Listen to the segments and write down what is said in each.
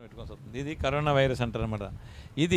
పెట్టుకోవాల్సి వస్తుంది ఇది కరోనా వైరస్ అంటారు అనమాట ఇది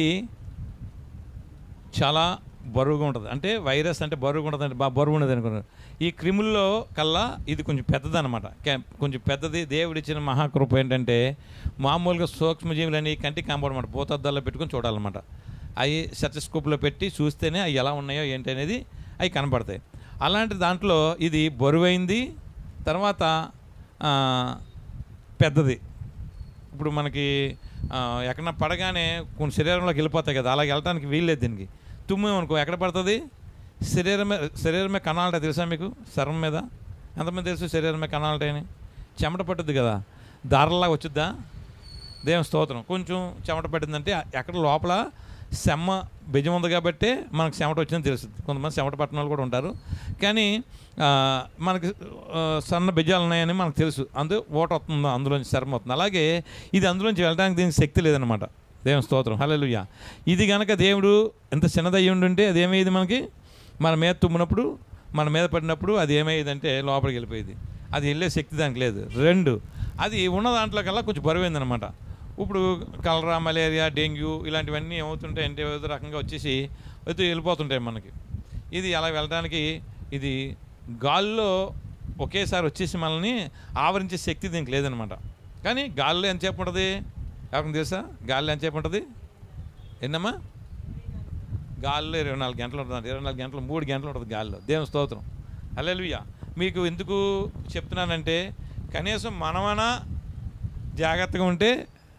చాలా బరువుగా ఉంటుంది అంటే వైరస్ అంటే బరువుగా ఉంటుంది అంటే బాగా బరువు ఉండదు అనుకున్నారు ఈ క్రిముల్లో కల్లా ఇది కొంచెం పెద్దదన్నమాట కే- కొంచెం పెద్దది దేవుడిచ్చిన మహాకృప ఏంటంటే మామూలుగా సూక్ష్మజీవులని కంటికి కనపడమాట పోతద్దాల్లో పెట్టుకొని చూడాలన్నమాట అవి సెటస్కోప్లో పెట్టి చూస్తేనే అవి ఎలా ఉన్నాయో ఏంటి అనేది అవి కనపడతాయి అలాంటి దాంట్లో ఇది బరువైంది తర్వాత ఆ, పెద్దది ఇప్పుడు మనకి ఆ, ఎక్కడన్నా పడగానే కొన్ని శరీరంలోకి వెళ్ళిపోతాయి కదా అలాగే వెళ్ళడానికి వీల్లేదు దీనికి తుమ్మేమనుకో ఎక్కడ పడుతుంది శరీరం మీద శరీరం మీద కణాలట తెలుసా మీకు శరం మీద ఎంతమంది తెలుసు శరీరం మీద కణాలటని చెమట పట్టుద్ది కదా దారలాగా వచ్చుద్దా దేవుని స్తోత్రం కొంచెం చెమట పట్టిందంటే ఎక్కడ లోపల సెమ్మ బెజం ఉంది కాబట్టి మనకు చెమట వచ్చిందని తెలుస్తుంది కొంతమంది చెమట పట్టిన వాళ్ళు కూడా ఉంటారు కానీ ఆ, మనకి ఆ, సన్న బెజ్జాలు ఉన్నాయని మనకు తెలుసు అందు ఓట వస్తుంది అందులోంచి శరం వస్తుంది అలాగే ఇది అందులోంచి వెళ్ళడానికి దీనికి శక్తి లేదనమాట దేవుని స్తోత్రం హల్లెలూయా ఇది కనుక దేవుడు ఎంత చిన్నదయ్యి ఉండుంటే అది ఏమయ్యేది మనకి మన మీద తుమ్మినప్పుడు మన మీద పడినప్పుడు అది ఏమయ్యేదంటే లోపలికి వెళ్ళిపోయేది అది వెళ్ళే శక్తి దానికి లేదు రెండు అది ఉన్న దాంట్లో కల్లా కొంచెం బరువైందనమాట ఇప్పుడు కలరా మలేరియా డెంగ్యూ ఇలాంటివన్నీ ఏమవుతుంటాయి అంటే ఏదో రకంగా వచ్చేసి అయితే వెళ్ళిపోతుంటాయి మనకి ఇది అలా వెళ్ళడానికి ఇది గాల్లో ఒకేసారి వచ్చేసి మనల్ని ఆవరించే శక్తి దీనికి లేదనమాట కానీ గాల్లో ఎంతసేపు ఉంటుంది ఎవరికి తెలుసా గాల్లో ఎంతసేపు ఉంటుంది ఎన్నమ్మా గాల్లో ఇరవై నాలుగు గంటలు ఉంటుంది ఇరవై నాలుగు గంటలు మూడు గంటలు ఉంటుంది గాల్లో దేవుని స్తోత్రం హల్లెలూయా మీకు ఎందుకు చెప్తున్నానంటే కనీసం మనమనా జాగ్రత్తగా ఉంటే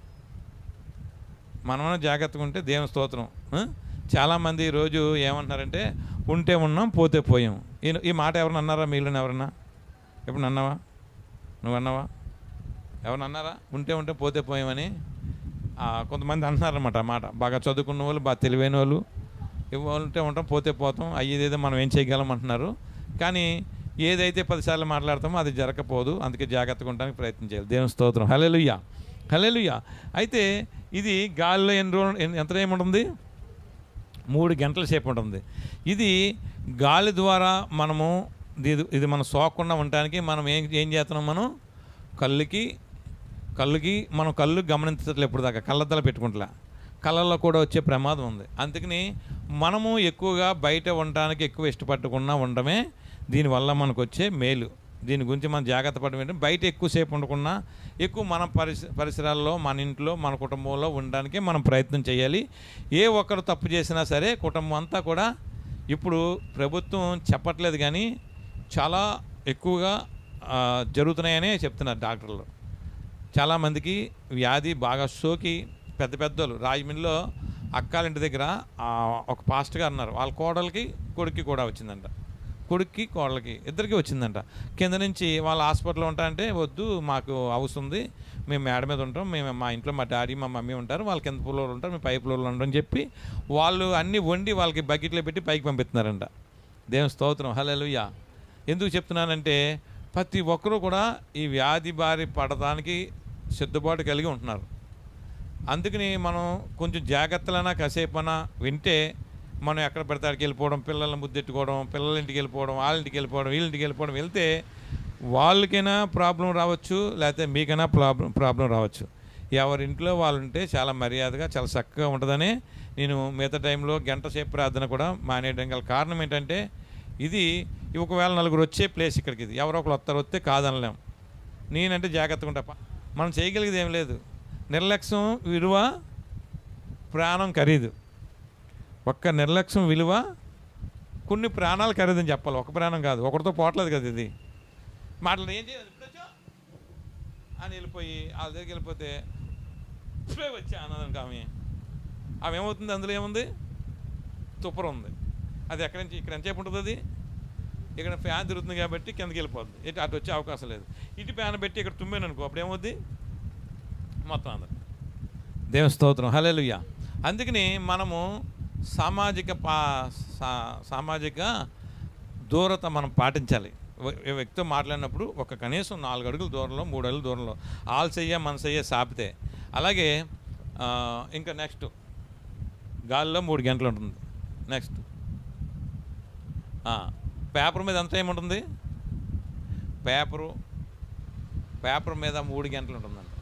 మనమన్నా జాగ్రత్తగా ఉంటే దేవుని స్తోత్రం ఆ? చాలామంది ఈరోజు ఏమంటున్నారంటే ఉంటే ఉన్నాం పోతే పోయాం ఈ ఈ మాట ఎవరన్నా అన్నారా మీలో ఎవరన్నా ఎప్పుడు అన్నావా నువ్వు అన్నావా ఎవరన్నా అన్నారా ఉంటే ఉంటే పోతే పోయామని ఆ, కొంతమంది అంటున్నారన్నమాట ఆ మాట బాగా చదువుకున్న వాళ్ళు బాగా తెలివైన వాళ్ళు ఉంటే ఉంటాం పోతే పోతాం అయ్యేదేదో మనం ఏం చేయగలం అంటున్నారు కానీ ఏదైతే పదిసార్లు మాట్లాడతామో అది జరగకపోదు అందుకే జాగ్రత్తగా ఉండడానికి ప్రయత్నం చేయాలి దేవుని స్తోత్రం హల్లెలూయా హల్లెలూయా అయితే ఇది గాలిలో ఎన్ని రోజులు ఎన్ని- ఎంత టైం ఉంటుంది మూడు గంటల సేపు ఉంటుంది ఇది గాలి ద్వారా మనము ఇది ఇది మనం సోకకుండా ఉండటానికి మనం ఏం ఏం చేస్తున్నాం మనం కళ్ళుకి కళ్ళుకి మనం కళ్ళు గమనించట్లేదు ఇప్పుడు దాకా కళ్ళద్దాలు పెట్టుకుంటలే కళ్ళల్లో కూడా వచ్చే ప్రమాదం ఉంది అందుకని మనము ఎక్కువగా బయట ఉండటానికి ఎక్కువ ఇష్టపడకుండా ఉండడమే దీనివల్ల మనకు వచ్చే మేలు దీని గురించి మనం జాగ్రత్త పడడం ఏంటంటే బయట ఎక్కువసేపు ఉండకుండా ఎక్కువ మన పరిస పరిసరాల్లో మన ఇంట్లో మన కుటుంబంలో ఉండడానికి మనం ప్రయత్నం చేయాలి ఏ ఒక్కరు తప్పు చేసినా సరే కుటుంబం అంతా కూడా ఇప్పుడు ప్రభుత్వం చెప్పట్లేదు కానీ చాలా ఎక్కువగా ఆ, జరుగుతున్నాయని చెప్తున్నారు డాక్టర్లు చాలామందికి వ్యాధి బాగా సోకి పెద్ద పెద్దోళ్ళు రాజమండ్రిలో అక్కాలింటి దగ్గర ఆ, ఒక పాస్టర్ గారు అన్నారు వాళ్ళ కోడలికి కొడుక్కి కూడా వచ్చిందంట కొడుక్కి కోడలికి ఇద్దరికి వచ్చిందంట కింద నుంచి వాళ్ళ హాస్పిటల్లో ఉంటారంటే వద్దు మాకు హౌస్ ఉంది మేము మేడ మీద ఉంటాం మేము మా ఇంట్లో మా డాడీ మా మమ్మీ ఉంటారు వాళ్ళ కింద ఫ్లోర్ ఉంటారు మేము పై ఫ్లోర్లో ఉంటాం అని చెప్పి వాళ్ళు అన్నీ వండి వాళ్ళకి బకెట్లో పెట్టి పైకి పంపిస్తున్నారంట దేవుని స్తోత్రం హల్లెలూయా ఎందుకు చెప్తున్నానంటే ప్రతి ఒక్కరూ కూడా ఈ వ్యాధి బారి పడడానికి సిద్ధపాటు కలిగి ఉంటున్నారు అందుకని మనం కొంచెం జాగ్రత్తలైనా కాసేపైనా వింటే మనం ఎక్కడ పెడితే అక్కడికి వెళ్ళిపోవడం పిల్లల్ని ముద్దెట్టుకోవడం పిల్లల ఇంటికి వెళ్ళిపోవడం వాళ్ళ ఇంటికి వెళ్ళిపోవడం వీళ్ళ ఇంటికి వెళ్ళిపోవడం వెళ్తే వాళ్ళకైనా ప్రాబ్లం రావచ్చు లేకపోతే మీకైనా ప్రాబ్లం ప్రాబ్లం రావచ్చు ఎవరి ఇంట్లో వాళ్ళు ఉంటే చాలా మర్యాదగా చాలా చక్కగా ఉంటుందని నేను మిగతా టైంలో గంట సేపు ప్రార్థన కూడా మానేయడం గల కారణం ఏంటంటే ఇది ఒకవేళ నలుగురు వచ్చే ప్లేస్ ఇక్కడికి ఇది ఎవరో ఒకరు వస్తారు వస్తే కాదనలేం నేనంటే జాగ్రత్తగా ఉంటా మనం చేయగలిగేది ఏం లేదు నిర్లక్ష్యం విలువ ప్రాణం ఖరీదు ఒక్క నిర్లక్ష్యం విలువ కొన్ని ప్రాణాలు ఖరీదని చెప్పాలి ఒక ప్రాణం కాదు ఒకరితో పోవట్లేదు కదా ఇది మాట్లాడి ఏం చేయాలి ఇప్పుడు వచ్చావు? అని వెళ్ళిపోయి వాళ్ళ దగ్గరికి వెళ్ళిపోతే ఇప్పుడే వచ్చా అన్నదానికి ఆమె ఆమె ఏమవుతుంది అందులో ఏముంది తుప్పర ఉంది అది ఎక్కడి నుంచి ఇక్కడ ఎంతసేపు ఉంటుంది అది ఇక్కడ ఫ్యాన్ తిరుగుతుంది కాబట్టి కిందకి వెళ్ళిపోద్ది ఇటు అటు వచ్చే అవకాశం లేదు ఇటు ఫ్యాన్ పెట్టి ఇక్కడ తుమ్మాను అనుకో అప్పుడు ఏమవుద్ది మొత్తం అందరు దేవుని స్తోత్రం హల్లెలూయా అందుకని మనము సామాజిక పా సా- సామాజిక దూరత మనం పాటించాలి వ- ఏ వ్యక్తితో మాట్లాడినప్పుడు ఒక కనీసం నాలుగు అడుగుల దూరంలో మూడు అడుగుల దూరంలో ఆల్ చెయ్య మన చెయ్య సాపితే అలాగే ఆ, ఇంకా నెక్స్ట్ గాలిలో మూడు గంటలు ఉంటుంది నెక్స్ట్ పేపర్ మీద ఎంత టైం ఉంటుంది పేపరు పేపర్ మీద మూడు గంటలు ఉంటుందంట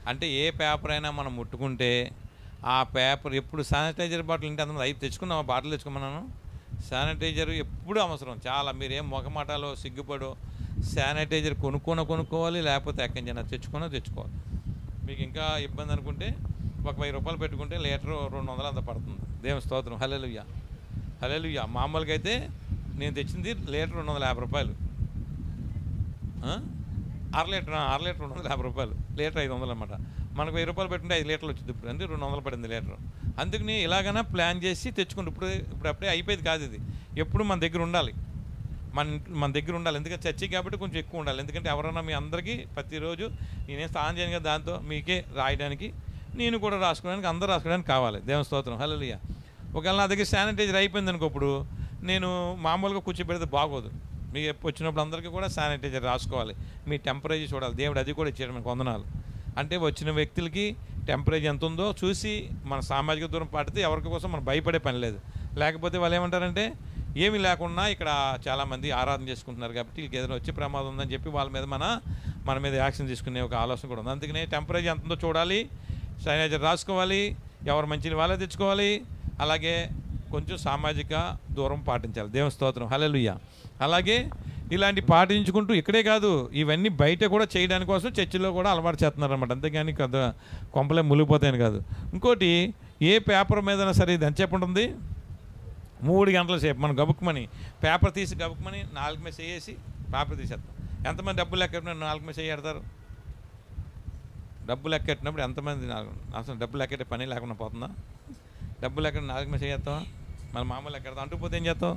అంటే ఏ పేపర్ అయినా మనం ముట్టుకుంటే ఆ పేపర్ ఎప్పుడు శానిటైజర్ బాటిల్ ఇంటి అంతమంది అవి తెచ్చుకున్నాం బాటిల్ తెచ్చుకున్నాను శానిటైజర్ ఎప్పుడు అవసరం చాలా మీరు ఏం మొగమాటాలో సిగ్గుపడో శానిటైజర్ కొనుక్కొని కొనుక్కోవాలి లేకపోతే ఎక్కడి నుంచి తెచ్చుకున్నా తెచ్చుకోవాలి మీకు ఇంకా ఇబ్బంది అనుకుంటే ఒక వెయ్యి రూపాయలు పెట్టుకుంటే లీటర్ రెండు వందలు అంత పడుతుంది దేవుని స్తోత్రం హలెలుయ్య హలెలుయ్య మామూలుగా అయితే నేను తెచ్చింది లీటర్ రెండు వందల యాభై రూపాయలు ఆ? అర లీటర్ ఆ, అర లీటర్ రెండు వందల యాభై రూపాయలు లీటర్ ఐదు వందలు అనమాట మనకు వెయ్యి రూపాయలు పెట్టుకుంటే ఐదు లీటర్లు వచ్చింది ఇప్పుడు అంటే రెండు వందలు పడింది లీటర్ అందుకని ఇలాగైనా ప్లాన్ చేసి తెచ్చుకుంటే ఇప్పుడు ఇప్పుడు అప్పుడే అయిపోయేది కాదు ఇది ఎప్పుడు మన దగ్గర ఉండాలి మన ఇంట్లో- మన దగ్గర ఉండాలి ఎందుకంటే చర్చి కాబట్టి కొంచెం ఎక్కువ ఉండాలి ఎందుకంటే ఎవరైనా మీ అందరికీ ప్రతిరోజు నేనేం స్నానం చేయను కదా దాంతో మీకే రాయడానికి నేను కూడా రాసుకోవడానికి అందరూ రాసుకోవడానికి కావాలి దేవ స్తోత్రం హల్లెలూయ ఒకవేళ నా దగ్గర శానిటైజర్ అయిపోయింది అనుకో ఇప్పుడు నేను మామూలుగా కూర్చోబెడితే బాగోదు మీకు ఎప్పుడు వచ్చినప్పుడు అందరికీ కూడా శానిటైజర్ రాసుకోవాలి మీ టెంపరేచర్ చూడాలి దేవుడు అది కూడా ఇచ్చాడు మనకు వందనాలు అంటే వచ్చిన వ్యక్తులకి టెంపరేచర్ ఎంత ఉందో చూసి మన సామాజిక దూరం పాటితే ఎవరి కోసం మనం భయపడే పని లేదు లేకపోతే వాళ్ళు ఏమంటారంటే ఏమీ లేకుండా ఇక్కడ చాలామంది ఆరాధన చేసుకుంటున్నారు కాబట్టి వీళ్ళకి ఏదైనా వచ్చే ప్రమాదం ఉందని చెప్పి వాళ్ళ మీద మన మన మీద యాక్షన్ తీసుకునే ఒక ఆలోచన కూడా ఉంది అందుకనే టెంపరేచర్ ఎంత ఉందో చూడాలి శానిటైజర్ రాసుకోవాలి ఎవరు మంచిని వాళ్ళే తెచ్చుకోవాలి అలాగే కొంచెం సామాజిక దూరం పాటించాలి దేవుని స్తోత్రం హల్లెలూయా అలాగే ఇలాంటి పాటించుకుంటూ ఇక్కడే కాదు ఇవన్నీ బయట కూడా చేయడానికి కోసం చర్చిలో కూడా అలవాటు చేస్తున్నారు అనమాట అంతేగాని కొంత కొంపలే మునిగిపోతాయని కాదు ఇంకోటి ఏ పేపర్ మీదైనా సరే ఇది ఎంతసేపు ఉంటుంది మూడు గంటల సేపు మనం గబుక్కుమని పేపర్ తీసి గబుక్కుమని నాలుగు మీద చేసి పేపర్ తీసేస్తాం ఎంతమంది డబ్బులు లెక్క నాలుగు మీద చేయడతారు డబ్బులు ఎక్కెట్టినప్పుడు ఎంతమంది నాలుగు అసలు డబ్బులు ఎక్కెట్టే పని లేకుండా పోతుందా డబ్బులు ఎక్కడ నాలుగు మీద చేస్తావా మన మామూలు ఎక్కడ అంటుకుపోతే ఏం చేస్తావు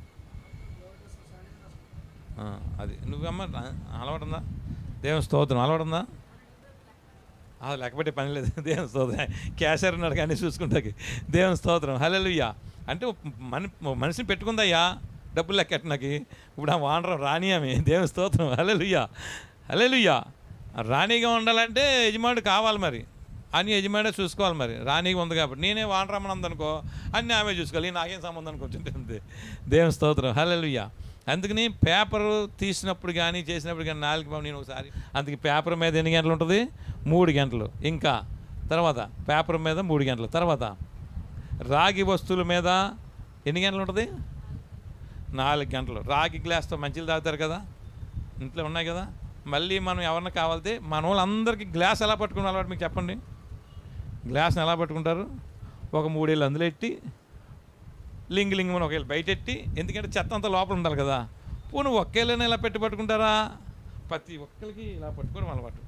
ఆ, అది నువ్వమ్మ అలవాటు ఉందా దేవుని స్తోత్రం అలవాటు ఉందా అది లెక్కపెట్టే పని లేదు దేవుని స్తోత్రం క్యాషర్ ఉన్నాడు కానీ చూసుకుంటాకి దేవుని స్తోత్రం హల్లెలూయా అంటే మన మనిషిని పెట్టుకుందయ్యా డబ్బులు లెక్కెట్టనకి ఇప్పుడు ఆ వానరం రాని ఆమె దేవుని స్తోత్రం హల్లెలూయా హల్లెలూయా రాణిగా ఉండాలంటే యజమానుడు కావాలి మరి అని యజమాడే చూసుకోవాలి మరి రాణిగా ఉంది కాబట్టి నేనే వానరమ్మని ఉందనుకో అన్నీ ఆమె చూసుకోవాలి నాకేం సంబంధం అనుకుంటుంది దేవుని స్తోత్రం హల్లెలూయా అందుకని పేపర్ తీసినప్పుడు కానీ చేసినప్పుడు కానీ నాలుగు పాము నేను ఒకసారి అందుకే పేపర్ మీద ఎన్ని గంటలు ఉంటుంది మూడు గంటలు ఇంకా తర్వాత పేపర్ మీద మూడు గంటలు తర్వాత రాగి వస్తువుల మీద ఎన్ని గంటలు ఉంటుంది నాలుగు గంటలు రాగి గ్లాస్తో మంచిలు తాగుతారు కదా ఇంట్లో ఉన్నాయి కదా మళ్ళీ మనం ఎవరన్నా కావాలితే మన వాళ్ళందరికీ గ్లాస్ ఎలా పట్టుకుని అలవాటు మీకు చెప్పండి గ్లాస్ని ఎలా పట్టుకుంటారు ఒక మూడేళ్ళు అందులో ఎట్టి లింగ్ లింగ్ అని ఒకవేళ బయట ఎట్టి ఎందుకంటే చెత్త అంతా లోపల ఉండాలి కదా పోను ఒకేళ్ళని ఇలా పెట్టి పట్టుకుంటారా ప్రతి ఒక్కరికి ఇలా పట్టుకోవడం అలవాటు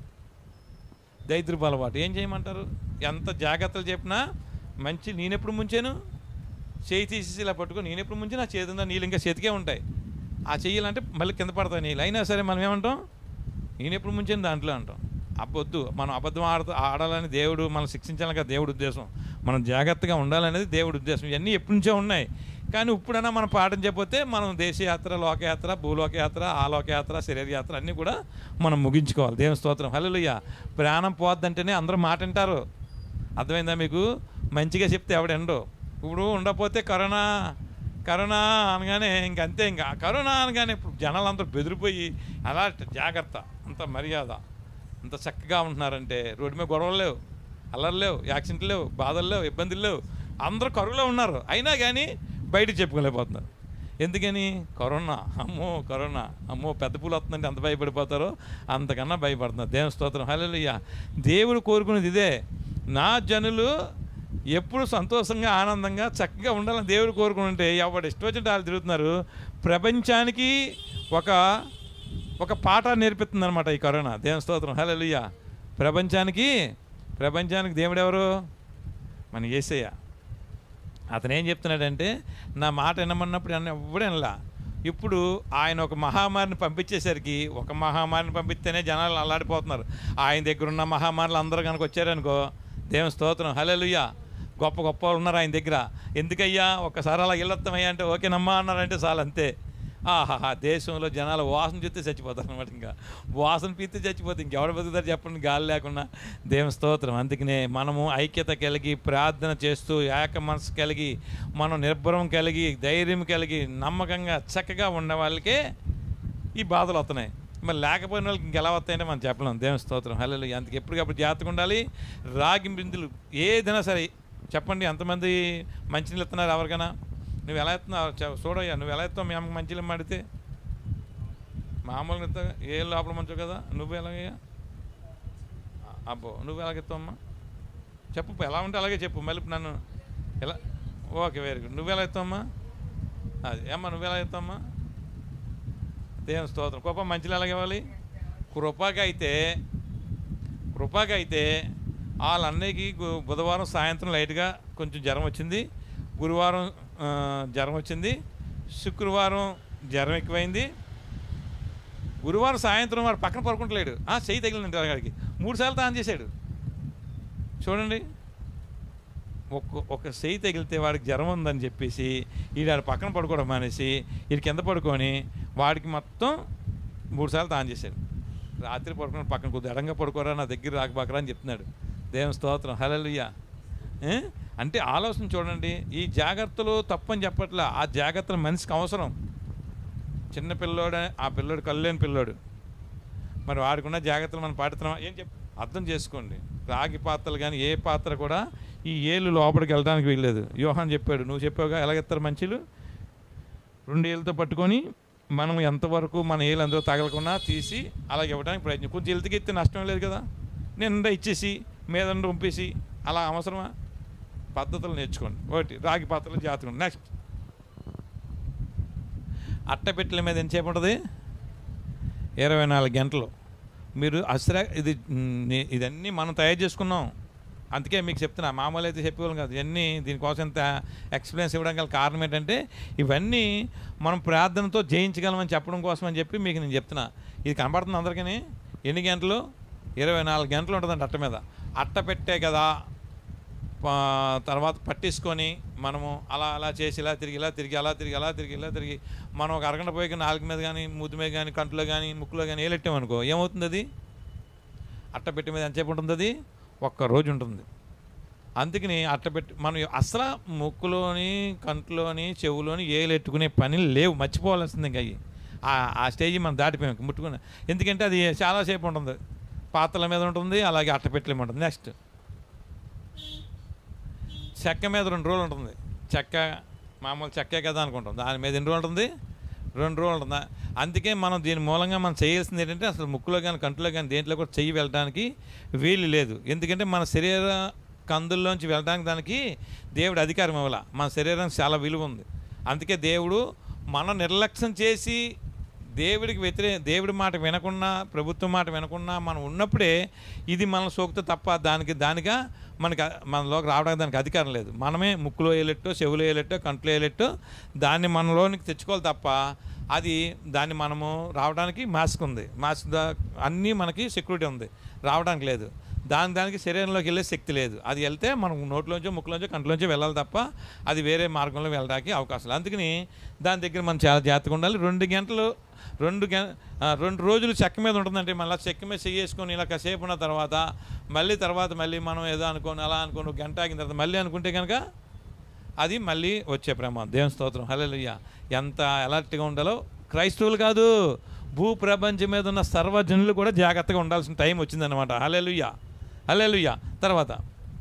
దైద్రపు అలవాటు ఏం చేయమంటారు ఎంత జాగ్రత్తలు చెప్పినా మంచి నేనెప్పుడు ముంచాను చేయి తీసేసి ఇలా పట్టుకొని నేనెప్పుడు ముంచి నా చేతి ఉందా నీళ్ళు ఇంకా చేతికే ఉంటాయి ఆ చెయ్యాలంటే మళ్ళీ కింద పడతాయి నీళ్ళు అయినా సరే మనం ఏమంటాం నేనెప్పుడు ముంచాను దాంట్లో అంటాం అబ్బొద్దు మనం అబద్ధం ఆడతా ఆడాలని దేవుడు మనం శిక్షించాలని కదా దేవుడు ఉద్దేశం మనం జాగ్రత్తగా ఉండాలనేది దేవుడి ఉద్దేశం ఇవన్నీ ఎప్పటి నుంచో ఉన్నాయి కానీ ఇప్పుడైనా మనం పాటించకపోతే మనం దేశయాత్ర లోకయాత్ర భూలోకయాత్ర ఆలోకయాత్ర శరీర యాత్ర అన్నీ కూడా మనం ముగించుకోవాలి దేవుని స్తోత్రం హల్లెలూయా ప్రాణం పోద్దంటేనే అందరూ మాట వింటారు అర్థమైందా మీకు మంచిగా చెప్తే ఎవడెండో ఇప్పుడు ఉండకపోతే కరోనా కరోనా అనగానే ఇంకంతే ఇంకా కరోనా అనగానే ఇప్పుడు జనాలు అందరూ బెదిరిపోయి అలా జాగ్రత్త అంత మర్యాద అంత చక్కగా ఉంటున్నారంటే రోడ్డు మీద గొడవలు లేవు అల్లర్లు లేవు యాక్సిడెంట్లు లేవు బాధలు లేవు ఇబ్బందులు లేవు అందరూ కరువులో ఉన్నారు అయినా కానీ బయట చెప్పుకోలేకపోతున్నారు ఎందుకని కరోనా అమ్మో కరోనా అమ్మో పెద్ద పూలు వస్తుందంటే అంత భయపడిపోతారో అంతకన్నా భయపడుతున్నారు దేవుని స్తోత్రం హల్లెలూయా దేవుడు కోరుకునేది ఇదే నా జనులు ఎప్పుడు సంతోషంగా ఆనందంగా చక్కగా ఉండాలని దేవుడు కోరుకుంటే ఎవడు ఇష్టం వచ్చినట్టు వాళ్ళు తిరుగుతున్నారు ప్రపంచానికి ఒక ఒక పాట నేర్పిస్తుంది అనమాట ఈ కరోనా దేవుని స్తోత్రం హల్లెలూయా ప్రపంచానికి ప్రపంచానికి దేవుడు ఎవరు మన ఏసయ్య అతను ఏం చెప్తున్నాడంటే నా మాట వినమన్నప్పుడు నన్ను ఎవ్వడు వినలా ఇప్పుడు ఆయన ఒక మహామారిని పంపించేసరికి ఒక మహామారిని పంపిస్తేనే జనాలు అల్లాడిపోతున్నారు ఆయన దగ్గర ఉన్న మహామారులు అందరూ కనుక వచ్చారనుకో దేవుని స్తోత్రం హల్లెలూయా గొప్ప గొప్ప వాళ్ళు ఉన్నారు ఆయన దగ్గర ఎందుకయ్యా ఒక్కసారి అలా ఇల్లొత్తమయ్యా అంటే ఓకేనమ్మా అన్నారంటే చాలు అంతే ఆహాహా దేశంలో జనాలు వాసన చూస్తే చచ్చిపోతారు అనమాట ఇంకా వాసన పీతే చచ్చిపోతే ఇంకెవడ బతుకుతారు చెప్పండి గాలి లేకుండా దేవుని స్తోత్రం అందుకనే మనము ఐక్యత కలిగి ప్రార్థన చేస్తూ ఏక మనసు కలిగి మనం నిర్భరం కలిగి ధైర్యం కలిగి నమ్మకంగా చక్కగా ఉన్న వాళ్ళకే ఈ బాధలు వస్తున్నాయి మరి లేకపోయిన వాళ్ళకి ఇంకెలా వస్తాయంటే మనం చెప్పలేం దేవుని స్తోత్రం హలో అంతకు ఎప్పటికప్పుడు జాగ్రత్తగా ఉండాలి రాగి బిందులు ఏదైనా సరే చెప్పండి ఎంతమంది మంచినీళ్ళు ఇస్తున్నారు ఎవరికైనా నువ్వు ఎలా ఇస్తున్నావు చె- చూడయ్యా నువ్వు ఎలా ఇస్తావు మీ అమ్మకి మంచినీళ్ళు మాడితే మామూలుగా ఇస్తా ఏ లోపల మంచో కదా నువ్వు ఎలాగయ్యా అబ్బో నువ్వు ఎలాగెత్తావమ్మా చెప్పు ఎలా ఉంటే అలాగే చెప్పు మళ్ళీ నన్ను ఎలా ఓకే వెరీ గుడ్ నువ్వు ఎలా ఎత్తావమ్మా అది ఏమ్మా నువ్వు ఎలా ఎత్తావమ్మా దేవుని స్తోత్రం కృప మంచిలు ఎలాగ ఇవ్వాలి కృపకి అయితే కృపకి అయితే వాళ్ళన్నయ్యకి గు- బుధవారం సాయంత్రం లైట్గా కొంచెం జ్వరం వచ్చింది గురువారం ఆ, జ్వరం వచ్చింది శుక్రవారం జ్వరం ఎక్కువైంది గురువారం సాయంత్రం వాడు పక్కన పడుకుంటలేడు ఆ చెయ్యి తగిలింది వాడికి మూడు సార్లు తాను చేశాడు చూడండి ఒక్క ఒక చెయ్యి తగిలితే వాడికి జ్వరం ఉందని చెప్పేసి ఈడు ఆడ పక్కన పడుకోవడం మానేసి ఈడు కింద పడుకొని వాడికి మొత్తం మూడు సార్లు తాను చేశాడు రాత్రి పడుకుని పక్కన కొద్దిగా ఎడంగా పడుకోరా నా దగ్గర రాకబాకరా అని చెప్తున్నాడు దేవుని స్తోత్రం హలలుయ్య అంటే ఆలోచన చూడండి ఈ జాగ్రత్తలు తప్పని చెప్పట్లా ఆ జాగ్రత్తలు మనిషికి అవసరం చిన్న పిల్లోడు ఆ పిల్లోడు కళ్ళేని పిల్లోడు మరి వాడికున్న జాగ్రత్తలు మనం పాడుతున్నాం ఏం చెప్ అర్థం చేసుకోండి రాగి పాత్రలు కానీ ఏ పాత్ర కూడా ఈ ఏళ్ళు లోపలికి వెళ్ళడానికి వీల్లేదు యోహాన్ చెప్పాడు నువ్వు చెప్పావుగా ఎలాగెత్తారు మంచిలు రెండు ఏళ్ళతో పట్టుకొని మనం ఎంతవరకు మన ఏళ్ళు అందరూ తగలకుండా తీసి అలాగ ఇవ్వడానికి ప్రయత్నం కొంచెం ఎలుతుకి ఎత్తే నష్టం లేదు కదా నిండా ఇచ్చేసి మీద పంపేసి అలా అవసరమా పద్ధతులు నేర్చుకోండి ఒకటి రాగి పాత్రలు జాతకం నెక్స్ట్ అట్టపెట్టెల మీద ఎంతసేపు ఉంటుంది ఇరవై నాలుగు గంటలు మీరు అసలు ఇది మ్, నే- ఇదన్నీ మనం తయారు చేసుకున్నాం అందుకే మీకు చెప్తున్నా మామూలు అయితే చెప్పేవాళ్ళం కాదు ఇవన్నీ దీనికోసం ఇంత ఎక్స్పీరియన్స్ ఇవ్వడం గల కారణం ఏంటంటే ఇవన్నీ మనం ప్రార్థనతో జయించగలమని చెప్పడం కోసం అని చెప్పి మీకు నేను చెప్తున్నా ఇది కనబడుతుంది అందరికీ ఎన్ని గంటలు ఇరవై నాలుగు గంటలు ఉంటుందండి అట్ట మీద అట్ట పెట్టే కదా పా- తర్వాత పట్టించుకొని మనము అలా అలా చేసి ఇలా తిరిగి ఇలా తిరిగి అలా తిరిగి అలా తిరిగి ఇలా తిరిగి మనం ఒక అరగంట పోయి నాలుగు మీద కానీ ముద్దు మీద కానీ కంట్లో కానీ ముక్కులో కానీ ఏలెట్టామనుకో ఏమవుతుంది అది అట్టపెట్టి మీద ఎంతసేపు ఉంటుంది అది ఒక్క రోజు ఉంటుంది అందుకని అట్టపెట్టి మనం అసలు ముక్కులోని కంట్లోని చెవులోని ఏలెట్టుకునే పని లేవు మర్చిపోవాల్సింది ఇంకా అవి ఆ- ఆ స్టేజ్ మనం దాటిపోయాం ముట్టుకుని ఎందుకంటే అది చాలాసేపు ఉంటుంది పాత్రల మీద ఉంటుంది అలాగే అట్టపెట్టెల మీద ఉంటుంది నెక్స్ట్ చెక్క మీద రెండు రోజులు ఉంటుంది చెక్క మామూలు చెక్కే కదా అనుకుంటాం దాని మీద ఎన్ని రోజులు ఉంటుంది రెండు రోజులు ఉంటుందా అందుకే మనం దీని మూలంగా మనం చేయాల్సింది ఏంటంటే అసలు ముక్కులో కానీ కంటిలో కానీ దేంట్లో కూడా చెయ్యి వెళ్ళడానికి వీలు లేదు ఎందుకంటే మన శరీర కందుల్లోంచి వెళ్ళడానికి దానికి దేవుడు అధికారం ఇవ్వాల మన శరీరానికి చాలా విలువ ఉంది అందుకే దేవుడు మనం నిర్లక్ష్యం చేసి దేవుడికి వ్యతిరే దేవుడి మాట వినకుండా ప్రభుత్వం మాట వినకుండా మనం ఉన్నప్పుడే ఇది మన సోకుతో తప్ప దానికి దానిగా మనకి అ- మనలోకి రావడానికి దానికి అధికారం లేదు మనమే ముక్కులో వేయలెట్టో చెవులో వేయలెట్టో కంట్లో వేయలెట్టో దాన్ని మనలోనికి తెచ్చుకోవాలి తప్ప అది దాన్ని మనము రావడానికి మాస్క్ ఉంది మాస్క్ దా అన్నీ మనకి సెక్యూరిటీ ఉంది రావడానికి లేదు దాని దానికి శరీరంలోకి వెళ్ళే శక్తి లేదు అది వెళ్తే మనం నోట్లోంచో ముక్కులోంచో కంట్లోంచో వెళ్ళాలి తప్ప అది వేరే మార్గంలో వెళ్ళడానికి అవకాశం లేదు అందుకని దాని దగ్గర మనం చాలా జాగ్రత్తగా ఉండాలి రెండు గంటలు రెండు గం ఆ, రెండు రోజులు చెక్క మీద ఉంటుందంటే మళ్ళీ చెక్క మీద చేసుకొని ఇలా కాసేపు ఉన్న తర్వాత మళ్ళీ తర్వాత మళ్ళీ మనం ఏదో అనుకోని అలా అనుకోని ఒక గంట ఆగిన తర్వాత మళ్ళీ అనుకుంటే కనుక అది మళ్ళీ వచ్చే ప్రమాదం దేవుని స్తోత్రం హల్లెలూయా ఎంత అలర్ట్గా ఉండాలో క్రైస్తవులు కాదు భూ ప్రపంచం మీద ఉన్న సర్వజనులు కూడా జాగ్రత్తగా ఉండాల్సిన టైం వచ్చిందనమాట హల్లెలూయా హల్లెలూయా తర్వాత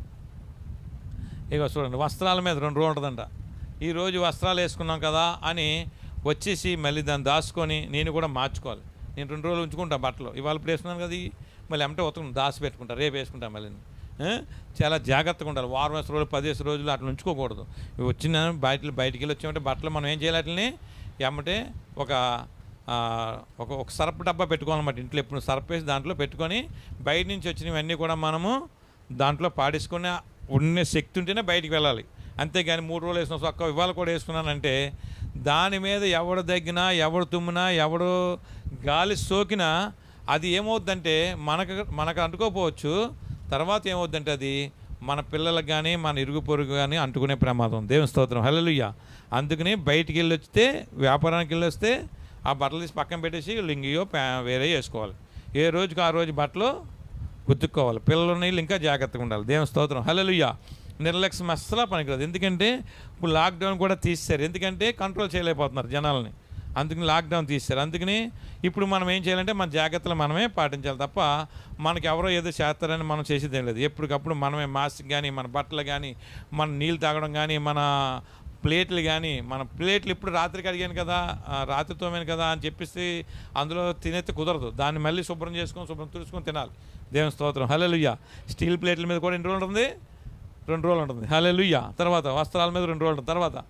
ఇగో చూడండి వస్త్రాల మీద రెండు రోజులు ఉంటుందంట ఈ రోజు వస్త్రాలు వేసుకున్నాం కదా అని వచ్చేసి మళ్ళీ దాన్ని దాచుకొని నేను కూడా మార్చుకోవాలి నేను రెండు రోజులు ఉంచుకుంటా బట్టలు ఇవాళ ఇప్పుడు వేసుకున్నాను కదా ఇవి మళ్ళీ ఎమ్మటే ఉతకను దాచి పెట్టుకుంటా రేపు వేసుకుంటా మళ్ళీ ఆ? చాలా జాగ్రత్తగా ఉండాలి వారం వేసిన రోజులు పదిహేను రోజులు అట్లా ఉంచుకోకూడదు ఇవి వచ్చిన బయట బయటికి వెళ్ళి వచ్చామంటే బట్టలు మనం ఏం చేయాలి వాటిని ఎమ్మటే ఒక ఆ, ఒక ఒక సర్ప్ డబ్బా పెట్టుకోవాలన్నమాట ఇంట్లో ఎప్పుడు సర్ప్ వేసి దాంట్లో పెట్టుకొని బయట నుంచి వచ్చినవన్నీ కూడా మనము దాంట్లో పాడేసుకుని ఉండే శక్తి ఉంటేనే బయటికి వెళ్ళాలి అంతేగాని మూడు రోజులు వేసిన ఒక్క ఇవాళ కూడా వేసుకున్నానంటే దాని మీద ఎవడు దగ్గినా ఎవడు తుమ్మినా ఎవడు గాలి సోకినా అది ఏమవుద్దంటే మనకు మనకు అంటుకోపోవచ్చు తర్వాత ఏమవుద్దంటే అది మన పిల్లలకు కానీ మన ఇరుగు పొరుగు కానీ అంటుకునే ప్రమాదం దేవుని స్తోత్రం హల్లెలూయ అందుకని బయటికి వెళ్ళి వస్తే వ్యాపారానికి వెళ్ళి వస్తే ఆ బట్టలు తీసి పక్కన పెట్టేసి లింగియో ప్యా వేరే వేసుకోవాలి ఏ రోజుకి ఆ రోజు బట్టలు ఉతుక్కోవాలి పిల్లలు నీళ్ళు ఇంకా జాగ్రత్తగా ఉండాలి దేవుని స్తోత్రం హల్లెలూయ నిర్లక్ష్యం అస్సలు పనికిరాదు ఎందుకంటే ఇప్పుడు లాక్డౌన్ కూడా తీసేశారు ఎందుకంటే కంట్రోల్ చేయలేకపోతున్నారు జనాల్ని అందుకని లాక్డౌన్ తీశారు అందుకని ఇప్పుడు మనం ఏం చేయాలంటే మన జాగ్రత్తలు మనమే పాటించాలి తప్ప మనకి ఎవరో ఏదో చేస్తారని మనం చేసేదేం లేదు ఎప్పటికప్పుడు మనమే మాస్క్ కానీ మన బట్టలు కానీ మన నీళ్ళు తాగడం కానీ మన ప్లేట్లు కానీ మన ప్లేట్లు ఇప్పుడు రాత్రికి అడిగాను కదా ఆ, రాత్రి తోమాను కదా అని చెప్పేసి అందులో తినేస్తే కుదరదు దాన్ని మళ్ళీ శుభ్రం చేసుకొని శుభ్రం తుడుచుకొని తినాలి దేవుని స్తోత్రం హలెలుయ్య స్టీల్ ప్లేట్ల మీద కూడా ఎన్ని రోజులు ఉంటుంది రెండు రోజులు ఉంటుంది హలెలుయ్య తర్వాత వస్త్రాల మీద రెండు రోజులు ఉంటుంది తర్వాత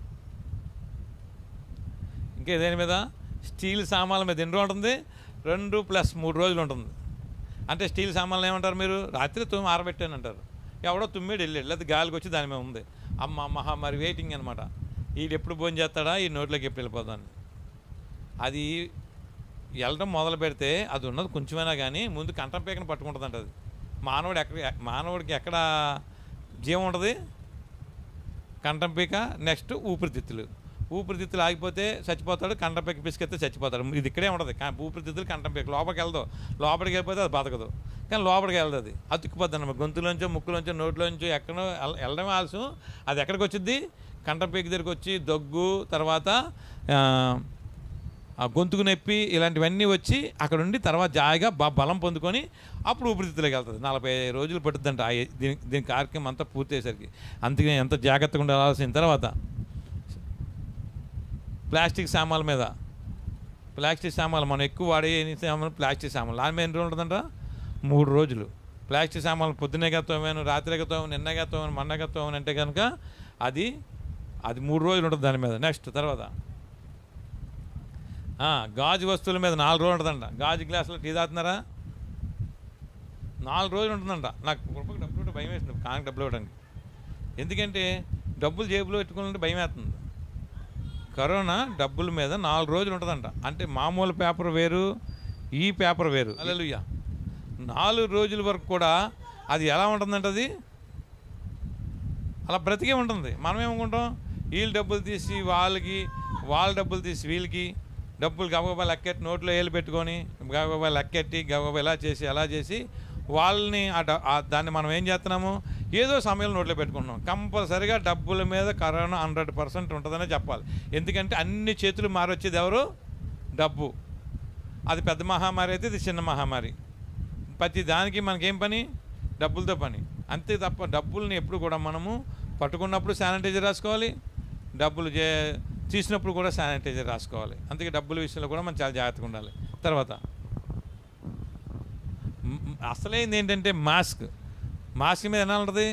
ఇంకా దేని మీద స్టీల్ సామాన్ల మీద ఎన్ని రోజులు ఉంటుంది రెండు ప్లస్ మూడు రోజులు ఉంటుంది అంటే స్టీల్ సామాన్లు ఏమంటారు మీరు రాత్రి తుమ్మి ఆరబెట్టాను అంటారు ఎవడో తుమ్మేడు వెళ్ళాడు లేదా గాలికి వచ్చి దాని మీద ఉంది అమ్మ మహా మరి వెయిటింగ్ అనమాట వీడు ఎప్పుడు భోజనం చేస్తాడా ఈ నోట్లోకి ఎప్పుడు వెళ్ళిపోతాను అది వెళ్ళడం మొదలు పెడితే అది ఉన్నది కొంచెమైనా కానీ ముందు కంఠం పీకన పట్టుకుంటుందంట అది మానవుడు ఎక్కడ మానవుడికి ఎక్కడ జీవం ఉంటుంది కంఠం పీక నెక్స్ట్ ఊపిరితిత్తులు ఊపిరితిత్తులు ఆగిపోతే చచ్చిపోతాడు కంఠం పీక పిసికెత్తే చచ్చిపోతాడు ఇది ఇక్కడే ఉంటుంది కా- ఊపిరితిత్తులు కంఠం పీక లోపలికి వెళ్దాం లోపలికి వెళ్ళిపోతే అది బతకదు కానీ లోపలికి వెళ్తుంది అది అతుక్కుపోద్ది అన్నమాట గొంతులోంచో ముక్కులోంచో నోట్లోంచో ఎక్కడో ఎల్- వెళ్ళడమే ఆలస్యం అది ఎక్కడికి వచ్చింది కంఠం పీక దగ్గరికి వచ్చి దగ్గు తర్వాత ఆ, ఆ గొంతుకు నొప్పి ఇలాంటివన్నీ వచ్చి అక్కడ ఉండి తర్వాత జాయిగా బా బలం పొందుకొని అప్పుడు ఊపిరితిత్తులోకి వెళ్తుంది నలభై రోజులు పట్టుద్దంట ఆ ఏ- దీని దీని కార్యక్రమం అంతా పూర్తయ్యేసరికి అందుకని ఎంత జాగ్రత్తగా ఉండాల్సిన తర్వాత ప్లాస్టిక్ సామాన్ల మీద ప్లాస్టిక్ సామాన్లు మనం ఎక్కువ వాడే ఎన్ని సామాన్లు ప్లాస్టిక్ సామాన్లు దాని మీద ఎన్ని రోజులు ఉంటుందంట మూడు రోజులు ప్లాస్టిక్ సామాన్లు పొద్దునే గతమేను రాత్రి గతమేను నిన్న గతమేను మొన్న గతమేను అంటే కనుక అది అది మూడు రోజులు ఉంటుంది దాని మీద నెక్స్ట్ తర్వాత ఆ, గాజు వస్తువుల మీద నాలుగు రోజులు ఉంటుందంట గాజు గ్లాసులో టీ తాగుతున్నారా నాలుగు రోజులు ఉంటుందంట నాకు గొప్పకి డబ్బులు ఇవ్వడం భయం వేస్తుంది కానికి డబ్బులు ఇవ్వడానికి ఎందుకంటే డబ్బులు జేబులో పెట్టుకోవాలంటే భయం వేస్తుంది కరోనా డబ్బుల మీద నాలుగు రోజులు ఉంటుందంట అంటే మామూలు పేపర్ వేరు ఈ పేపర్ వేరు అలలుయ్య నాలుగు రోజుల వరకు కూడా అది ఎలా ఉంటుందంట అది అలా బ్రతికే ఉంటుంది మనం ఏమనుకుంటాం వీళ్ళు డబ్బులు తీసి వాళ్ళకి వాళ్ళ డబ్బులు తీసి వీళ్ళకి డబ్బులు గబగబా లెక్కెట్టి నోట్లో వేలు పెట్టుకొని గబగబా లెక్కెట్టి గబగబా ఇలా చేసి అలా చేసి వాళ్ళని ఆ డ- ఆ దాన్ని మనం ఏం చేస్తున్నాము ఏదో సమయంలో నోట్లో పెట్టుకుంటున్నాం కంపల్సరిగా డబ్బుల మీద కరోనా హండ్రెడ్ పర్సెంట్ ఉంటుందనే చెప్పాలి ఎందుకంటే అన్ని చేతులు మారొచ్చేది ఎవరు డబ్బు అది పెద్ద మహమ్మారి అయితే ఇది చిన్న మహమ్మారి ప్రతి దానికి మనకేం పని డబ్బులతో పని అంతే తప్ప డబ్బుల్ని ఎప్పుడు కూడా మనము పట్టుకున్నప్పుడు శానిటైజర్ రాసుకోవాలి డబ్బులు చే తీసినప్పుడు కూడా శానిటైజర్ రాసుకోవాలి అందుకే డబ్బుల విషయంలో కూడా మనం చాలా జాగ్రత్తగా ఉండాలి తర్వాత మ్- మ్- అసలైంది ఏంటంటే మాస్క్ మాస్క్ మీద ఎలా ఉంటుంది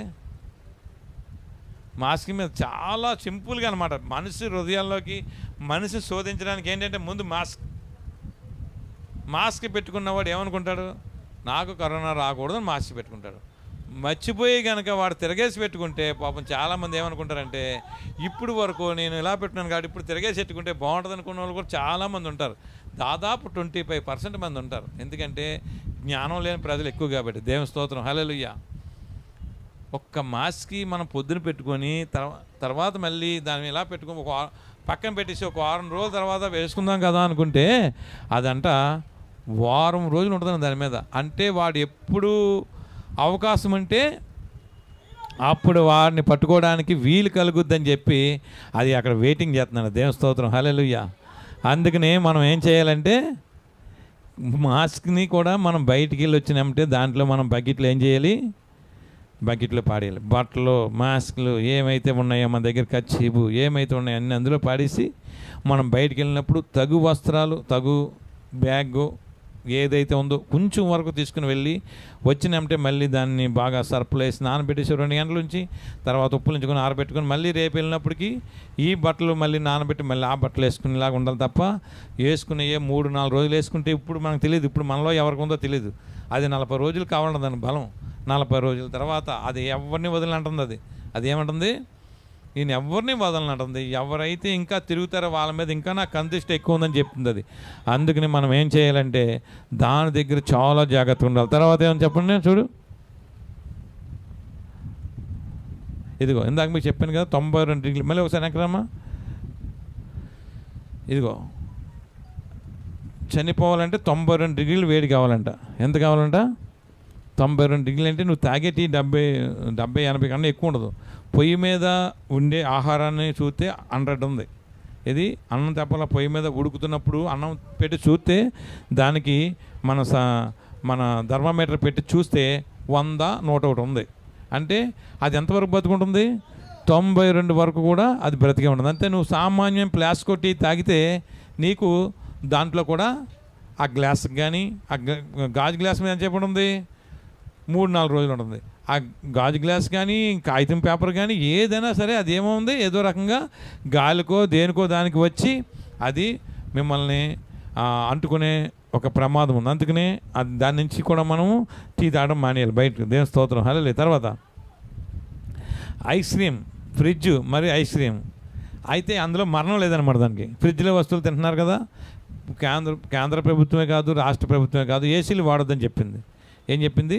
మాస్క్ మీద చాలా సింపుల్గా అనమాట మనిషి హృదయాల్లోకి మనిషి శోధించడానికి ఏంటంటే ముందు మాస్క్ మాస్క్ పెట్టుకున్నవాడు ఏమనుకుంటాడు నాకు కరోనా రాకూడదని మాస్క్ పెట్టుకుంటాడు మర్చిపోయి కనుక వాడు తిరగేసి పెట్టుకుంటే పాపం చాలామంది ఏమనుకుంటారంటే ఇప్పుడు వరకు నేను ఇలా పెట్టున్నాను కాబట్టి ఇప్పుడు తిరగేసి పెట్టుకుంటే బాగుంటుంది అనుకున్న వాళ్ళు కూడా చాలామంది ఉంటారు దాదాపు ట్వంటీ ఫైవ్ పర్సెంట్ మంది ఉంటారు ఎందుకంటే జ్ఞానం లేని ప్రజలు ఎక్కువ కాబట్టి దేవుని స్తోత్రం హల్లెలూయా ఒక్క మాస్క్కి మనం పొద్దున పెట్టుకొని తర్వా- తర్వాత మళ్ళీ దాన్ని ఇలా పెట్టుకొని ఒక వా- పక్కన పెట్టేసి ఒక వారం రోజుల తర్వాత వేసుకుందాం కదా అనుకుంటే అదంట వారం రోజులు ఉంటుంది దాని మీద అంటే వాడు ఎప్పుడు అవకాశం అంటే అప్పుడు వాడిని పట్టుకోవడానికి వీలు కలుగుద్దని చెప్పి అది అక్కడ వెయిటింగ్ చేస్తున్నాడు దేవుని స్తోత్రం హల్లెలూయా అందుకని మనం ఏం చేయాలంటే మాస్క్ని కూడా మనం బయటికి వెళ్ళి వచ్చినామంటే దాంట్లో మనం బకెట్లో ఏం చేయాలి బకెట్లో పాడేయాలి బట్టలు మాస్క్లు ఏమైతే ఉన్నాయో మన దగ్గర కచ్చీపు ఏమైతే ఉన్నాయో అన్నీ అందులో పాడేసి మనం బయటికి వెళ్ళినప్పుడు తగు వస్త్రాలు తగు బ్యాగు ఏదైతే ఉందో కొంచెం వరకు తీసుకుని వెళ్ళి వచ్చినామంటే మళ్ళీ దాన్ని బాగా సర్పులు వేసి నానబెట్టేసి రెండు గంటల నుంచి తర్వాత ఉప్పులు ఉంచుకొని ఆరబెట్టుకొని మళ్ళీ రేపు వెళ్ళినప్పటికీ ఈ బట్టలు మళ్ళీ నానబెట్టి మళ్ళీ ఆ బట్టలు వేసుకునేలాగా ఉండాలి తప్ప వేసుకునే ఏ మూడు నాలుగు రోజులు వేసుకుంటే ఇప్పుడు మనకు తెలియదు ఇప్పుడు మనలో ఎవరికి ఉందో తెలియదు అది నలభై రోజులు కావాలంట దాని బలం నలభై రోజుల తర్వాత అది ఎవరిని వదిలినంటుంది అది అది ఏమంటుంది ఈయన ఎవరిని వదలనంటుంది ఎవరైతే ఇంకా తిరుగుతారో వాళ్ళ మీద ఇంకా నాకు కందిష్ట ఎక్కువ ఉందని చెప్తుంది అది అందుకని మనం ఏం చేయాలంటే దాని దగ్గర చాలా జాగ్రత్తగా ఉండాలి తర్వాత ఏమని చెప్పండి చూడు ఇదిగో ఇందాక మీకు చెప్పాను కదా తొంభై రెండు డిగ్రీలు మళ్ళీ ఒకసారి ఎక్కడమ్మా ఇదిగో చనిపోవాలంటే తొంభై రెండు డిగ్రీలు వేడి కావాలంట ఎంత కావాలంట తొంభై రెండు డిగ్రీలు అంటే నువ్వు తాగే టీ డెబ్బై డెబ్బై ఎనభై కన్నా ఎక్కువ ఉండదు పొయ్యి మీద ఉండే ఆహారాన్ని చూస్తే హండ్రెడ్ ఉంది ఇది అన్నం తెప్పల పొయ్యి మీద ఉడుకుతున్నప్పుడు అన్నం పెట్టి చూస్తే దానికి మన స మన థర్మామీటర్ పెట్టి చూస్తే వంద నూట ఒకటి ఉంది అంటే అది ఎంతవరకు బతుకుంటుంది తొంభై రెండు వరకు కూడా అది బ్రతికే ఉంటుంది అంతే నువ్వు సామాన్యం ప్లాస్టిక్ టీ తాగితే నీకు దాంట్లో కూడా ఆ గ్లాస్ కానీ ఆ గ- గాజు గ్లాస్ మీద ఎంత చెప్పి ఉంది మూడు నాలుగు రోజులు ఉంటుంది ఆ గాజు గ్లాస్ కానీ కాగితం పేపర్ కానీ ఏదైనా సరే అది ఏమవుంది ఏదో రకంగా గాలికో దేనికో దానికి వచ్చి అది మిమ్మల్ని ఆ, అంటుకునే ఒక ప్రమాదం ఉంది అందుకనే అది దాని నుంచి కూడా మనము టీ తాగడం మానేయాలి బయటకు దేని స్తోత్రం హలో తర్వాత ఐస్ క్రీమ్ ఫ్రిడ్జ్ మరియు ఐస్ క్రీమ్ అయితే అందులో మరణం లేదనమాట దానికి ఫ్రిడ్జ్లో వస్తువులు తింటున్నారు కదా కేంద్ర కేంద్ర ప్రభుత్వమే కాదు రాష్ట్ర ప్రభుత్వమే కాదు ఏసీలు వాడొద్దని చెప్పింది ఏం చెప్పింది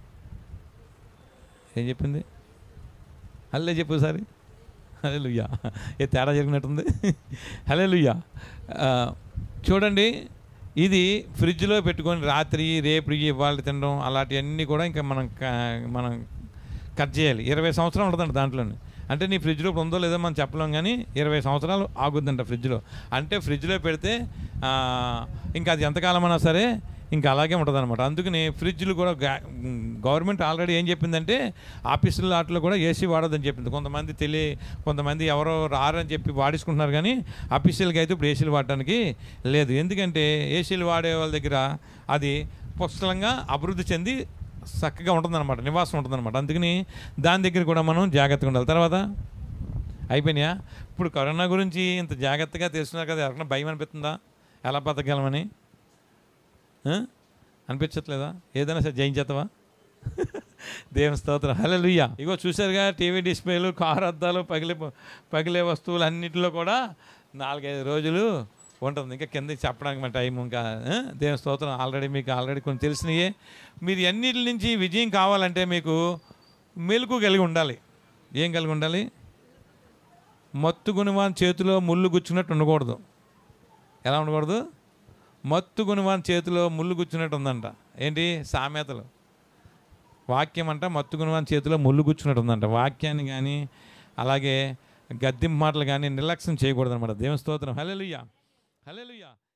ఏం చెప్పింది హలే చెప్పు సారి హలే లుయ్యా ఏ తేడా జరిగినట్టుంది హలే లుయ్యా చూడండి ఇది ఫ్రిడ్జ్లో పెట్టుకొని రాత్రి రేపు ఇవాళ తినడం అలాంటివన్నీ కూడా ఇంకా మనం క- మనం కట్ చేయాలి ఇరవై సంవత్సరాలు ఉంటుందంట దాంట్లోనే అంటే నీ ఫ్రిడ్జ్లో ఇప్పుడు ఉందో లేదో మనం చెప్పలేం కానీ ఇరవై సంవత్సరాలు ఆగుద్దంట ఫ్రిడ్జ్లో అంటే ఫ్రిడ్జ్లో పెడితే ఆ, ఇంకా అది ఎంతకాలమైనా సరే ఇంకా అలాగే ఉంటుంది అనమాట అందుకని ఫ్రిడ్జ్లు కూడా గా- గవర్నమెంట్ ఆల్రెడీ ఏం చెప్పిందంటే ఆఫీసుల వాటిలో కూడా ఏసీ వాడొద్దని చెప్పింది కొంతమంది తెలియ కొంతమంది ఎవరో రారని చెప్పి వాడేసుకుంటున్నారు కానీ అఫీషియల్గా అయితే ఇప్పుడు ఏసీలు వాడటానికి లేదు ఎందుకంటే ఏసీలు వాడే వాళ్ళ దగ్గర అది పుష్కలంగా అభివృద్ధి చెంది చక్కగా ఉంటుందన్నమాట నివాసం ఉంటుందన్నమాట అందుకని దాని దగ్గర కూడా మనం జాగ్రత్తగా ఉండాలి తర్వాత అయిపోయినాయా ఇప్పుడు కరోనా గురించి ఇంత జాగ్రత్తగా తెలుస్తున్నారు కదా ఎవరికైనా భయం అనిపిస్తుందా ఎలా బతకగలమని ఆ? అనిపించట్లేదా ఏదైనా సరే జయించేస్తావా దేవుని స్తోత్రం హలో లుయ్య ఇగో చూసారుగా టీవీ డిస్ప్లేలు కారు అద్దాలు పగిలే పగిలే వస్తువులు అన్నింటిలో కూడా నాలుగైదు రోజులు ఉంటుంది ఇంకా కిందకి చెప్పడానికి మా టైం ఇంకా ఆ? దేవుని స్తోత్రం ఆల్రెడీ మీకు ఆల్రెడీ కొన్ని తెలిసినయే మీరు అన్నిటి నుంచి విజయం కావాలంటే మీకు మెలకు కలిగి ఉండాలి ఏం కలిగి ఉండాలి మత్తు గుణవాన్ చేతిలో ముళ్ళు గుచ్చున్నట్టు ఉండకూడదు ఎలా ఉండకూడదు మత్తు గుణవాన్ చేతిలో ముళ్ళు గుచ్చినట్టు ఉందంట ఏంటి సామెతలు వాక్యం అంట మత్తు గుణవాన్ చేతిలో ముళ్ళు గుచ్చినట్టు ఉందంట వాక్యాన్ని కానీ అలాగే గద్దింపు మాటలు కానీ నిర్లక్ష్యం చేయకూడదు అనమాట దేవుని స్తోత్రం హలెలుయ్యా హలెలుయ్యా